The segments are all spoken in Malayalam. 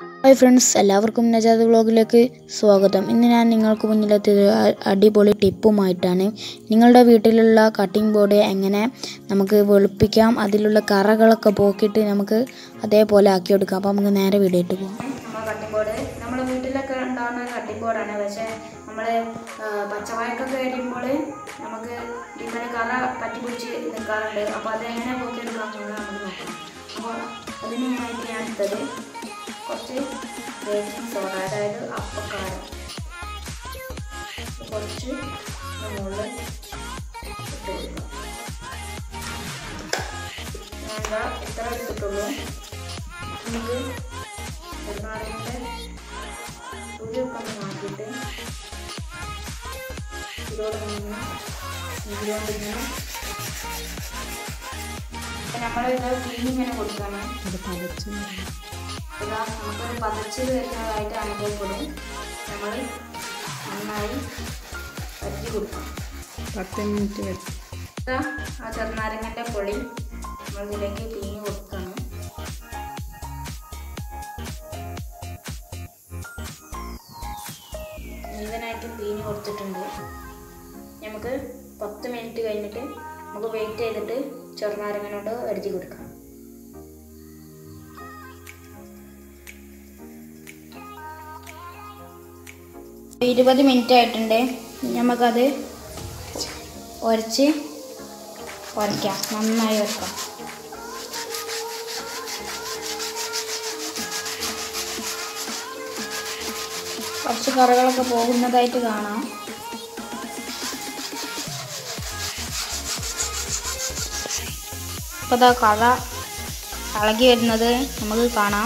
ഹായ് ഫ്രണ്ട്സ് എല്ലാവർക്കും നജാദ് വ്ളോഗിലേക്ക് സ്വാഗതം ഇന്ന് ഞാൻ നിങ്ങൾക്ക് മുന്നിലെത്തിയത് അ- അടിപൊളി ടിപ്പുമായിട്ടാണ് നിങ്ങളുടെ വീട്ടിലുള്ള കട്ടിംഗ് ബോർഡ് എങ്ങനെ നമുക്ക് വെളുപ്പിക്കാം അതിലുള്ള കറകളൊക്കെ പോക്കിയിട്ട് നമുക്ക് അതേപോലെ ആക്കിയെടുക്കാം അപ്പോൾ നമുക്ക് നേരെ വീഡിയോയിട്ട് പോകാം നമ്മൾ കട്ടിംഗ് ബോർഡ് നമ്മുടെ വീട്ടിലൊക്കെ ഉണ്ടാകുന്ന കട്ടിംഗ് ബോർഡാണ് പക്ഷേ നമ്മൾ പച്ചവാഴക്കൊക്കെ കഴിയുമ്പോൾ നമുക്ക് ഇതിന് കറ പറ്റി പിടിച്ച് നിൽക്കാറുണ്ട് അപ്പോൾ അത് എങ്ങനെ പോക്കിയെടുക്കാം എന്നുള്ളത് നമുക്ക് നോക്കാം അപ്പോൾ അതിനുമായിട്ട് ഞാൻ എടുത്തത് കുറച്ച് ബേക്കിംഗ് സോഡ അതായത് അപ്പക്കാരം കുറച്ച് മുകളിൽ ഇട്ട് കൊടുക്കാം ഞാൻ ദാ ഇത്ര എടുത്തിട്ടുള്ളൂ നമുക്ക് ചെറുനാരങ്ങയുടെ ഉരുവൊക്കെ ഒന്ന് മാറ്റിയിട്ട് ഇതോടെ നിന്ന് ഇതിലോട്ട് ഇങ്ങനെ നമ്മളിത് പിഴിഞ്ഞിങ്ങനെ കൊടുക്കണം ഇതാ നമുക്കൊരു പതച്ചിൽ വരുന്നതായിട്ട് അനുഭവപ്പെടും നമ്മൾ നന്നായി പറ്റി കൊടുക്കണം പത്ത് മിനിറ്റ് ഇതാ ആ ചെറുനാരങ്ങൻ്റെ പൊടി നമ്മൾ ഇതിലേക്ക് പിഴിഞ്ഞ് കൊടുക്കണം മുഴുവനായിട്ടും പിഴിഞ്ഞ് കൊടുത്തിട്ടുണ്ട് നമുക്ക് പത്ത് മിനിറ്റ് കഴിഞ്ഞിട്ട് നമുക്ക് വെയിറ്റ് ചെയ്തിട്ട് ചെറുനാരങ്ങനോട് അരിഞ്ഞ് കൊടുക്കാം ഇരുപത് മിനിറ്റ് ആയിട്ടുണ്ട് നമുക്കത് ഉരച്ച് ഉരയ്ക്കാം നന്നായി ഉരക്കാം കുറച്ച് കറികളൊക്കെ പോകുന്നതായിട്ട് കാണാം അപ്പോൾ ഇതാ കള ഇളകി വരുന്നത് നമുക്ക് കാണാം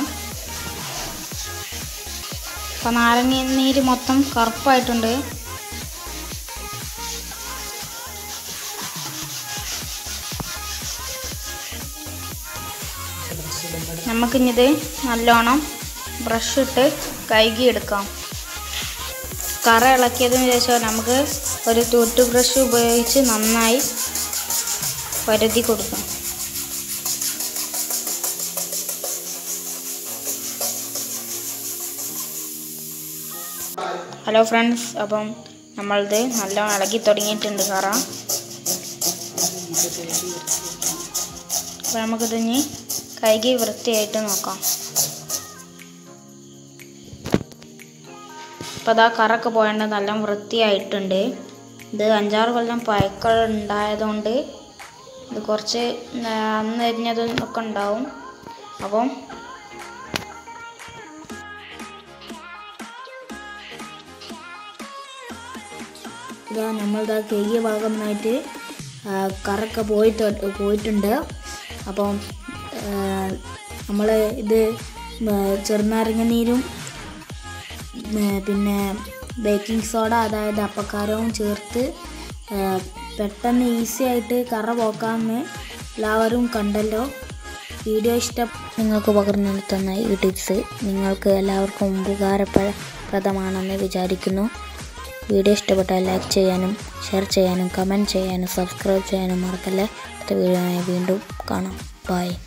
അപ്പോൾ നാരങ്ങ നീര് മൊത്തം കറുപ്പായിട്ടുണ്ട് നമുക്കിനിത് നല്ലോണം ബ്രഷ് ഇട്ട് കഴുകിയെടുക്കാം കറ ഇളക്കിയതിന് ശേഷം നമുക്ക് ഒരു ടൂത്ത് ബ്രഷ് ഉപയോഗിച്ച് നന്നായി പരതി കൊടുക്കാം ഹലോ ഫ്രണ്ട്സ് അപ്പം നമ്മളിത് നല്ലോണം ഇളക്കി തുടങ്ങിയിട്ടുണ്ട് കറ അപ്പോൾ നമുക്കിത് ഇനി കഴുകി വൃത്തിയായിട്ട് നോക്കാം അപ്പോൾ അതാ കറൊക്കെ പോയേണ്ട നല്ല വൃത്തിയായിട്ടുണ്ട് ഇത് അഞ്ചാറ് കൊല്ലം പഴക്കം ഉണ്ടായതുകൊണ്ട് ഇത് കുറച്ച് ആ, അന്ന് എരിഞ്ഞതും ഒക്കെ ഉണ്ടാവും അപ്പം ഇതാ നമ്മളിതാ കഴുകിയ ഭാഗമായിട്ട് കറൊക്കെ പോയിട്ട് പോയിട്ടുണ്ട് അപ്പം നമ്മൾ ഇത് ചെറുനാരങ്ങ നീരും ഉം, പിന്നെ ബേക്കിംഗ് സോഡ അതായത് അപ്പക്കാരവും ചേർത്ത് ആ, പെട്ടെന്ന് ഈസി ആയിട്ട് കറ പോക്കാമെന്ന് എല്ലാവരും കണ്ടല്ലോ വീഡിയോ ഇഷ്ടം നിങ്ങൾക്ക് പകർന്നു തന്ന ഈ ടിപ്സ് നിങ്ങൾക്ക് എല്ലാവർക്കും ഉപകാരപ്രദമാണെന്ന് വിചാരിക്കുന്നു വീഡിയോ ഇഷ്ടപ്പെട്ടാൽ ലൈക്ക് ചെയ്യാനും ഷെയർ ചെയ്യാനും കമൻറ്റ് ചെയ്യാനും സബ്സ്ക്രൈബ് ചെയ്യാനും മറക്കല്ലേ അടുത്ത വീഡിയോ വീണ്ടും കാണാം ബൈ